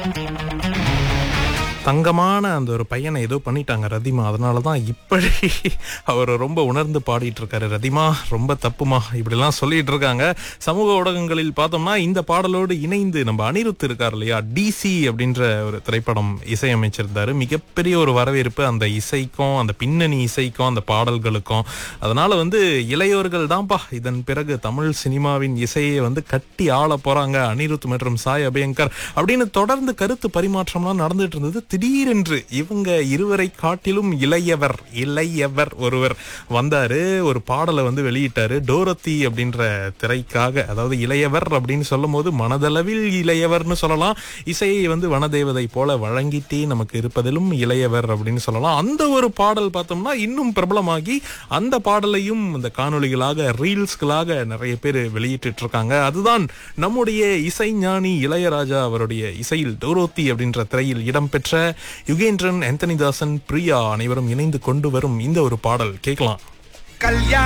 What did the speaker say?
தங்கமான அந்த ஒரு பையனை ஏதோ பண்ணிட்டாங்க ரதிமா அதனால தான் இப்படி அவர் ரொம்ப உணர்ந்து பாடிட்டு இருக்காரு ரதிமா ரொம்ப தப்புமா இப்படிலாம் சொல்லிட்டு இருக்காங்க சமூக ஊடகங்களில் பார்த்தோம்னா இந்த பாடலோடு இணைந்து நம்ம அனிருத் இருக்கார் இல்லையா டிசி அப்படின்ற ஒரு திரைப்படம் இசையமைச்சிருந்தாரு மிகப்பெரிய ஒரு வரவேற்பு அந்த இசைக்கும் அந்த பின்னணி இசைக்கும் அந்த பாடல்களுக்கும் அதனால வந்து இளையோர்கள் தான்ப்பா இதன் பிறகு தமிழ் சினிமாவின் இசையை வந்து கட்டி ஆள போறாங்க அனிருத் மற்றும் சாய் அபயங்கர் அப்படின்னு தொடர்ந்து கருத்து பரிமாற்றம்லாம் நடந்துட்டு இருந்தது திடீரென்று இவங்க இருவரை காட்டிலும் இளையவர் இளையவர் ஒருவர் வந்தாரு ஒரு பாடலை வந்து வெளியிட்டாரு டோரத்தி அப்படின்ற திரைக்காக அதாவது இளையவர் அப்படின்னு சொல்லும் போது மனதளவில் இளையவர்னு சொல்லலாம் இசையை வந்து வனதேவதை போல வழங்கிட்டே நமக்கு இருப்பதிலும் இளையவர் அப்படின்னு சொல்லலாம் அந்த ஒரு பாடல் பார்த்தோம்னா இன்னும் பிரபலமாகி அந்த பாடலையும் இந்த காணொளிகளாக ரீல்ஸ்களாக நிறைய பேர் வெளியிட்டு இருக்காங்க அதுதான் நம்முடைய இசைஞானி இளையராஜா அவருடைய இசையில் டோரோத்தி அப்படின்ற திரையில் இடம்பெற்ற யுகேந்திரன் ஆந்தனிதாசன் பிரியா அனைவரும் இணைந்து கொண்டு வரும் இந்த ஒரு பாடல் கேட்கலாம் கல்யாண